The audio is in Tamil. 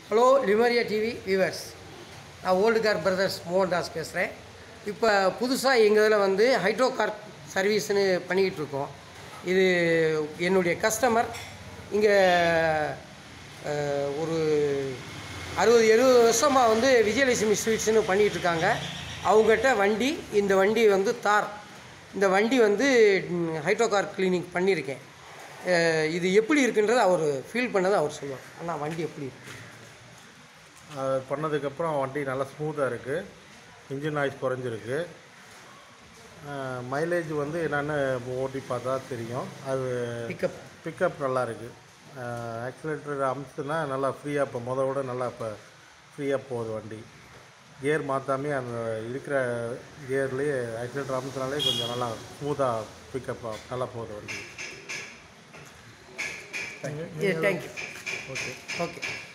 ஹலோ லிமரியா டிவி வியூவர்ஸ் நான் ஓல்டு கார் பிரதர்ஸ் மோகன்தாஸ் பேசுகிறேன் இப்போ புதுசாக எங்கள் இதில் வந்து ஹைட்ரோ கார் சர்வீஸ்னு பண்ணிக்கிட்டு இருக்கோம் இது என்னுடைய கஸ்டமர் இங்கே ஒரு அறுபது எழுபது வருஷமாக வந்து விஜயலட்சுமி ஸ்வீட்ஸ்னு பண்ணிகிட்டு இருக்காங்க அவங்ககிட்ட வண்டி இந்த வண்டி வந்து தார் இந்த வண்டி வந்து ஹைட்ரோ கார் கிளீனிக் பண்ணியிருக்கேன் அஹ் இது எப்படி இருக்குன்றதை அவர் ஃபீல் பண்ணதை அவர் சொல்லுவார் அண்ணா வண்டி எப்படி இருக்கு அது பண்ணதுக்கப்புறம் வண்டி நல்லா ஸ்மூத்தாக இருக்குது இன்ஜின் நாய்ஸ் குறைஞ்சிருக்கு மைலேஜ் வந்து என்னென்னு ஓட்டி பார்த்தா தெரியும் அது பிக்கப் பிக்கப் நல்லா இருக்குது ஆக்சிலேட்டர் அமுத்துனா நல்லா ஃப்ரீயாக இப்போ முத விட நல்லா இப்போ ஃப்ரீயாக போகுது வண்டி கியர் மாற்றாமே அந்த இருக்கிற கியர்லேயே ஆக்சிலேட்டர் அமுத்துனாலே கொஞ்சம் நல்லா ஸ்மூத்தாக பிக்கப் நல்லா போகுது வண்டி தேங்க்யூ ஓகே ஓகே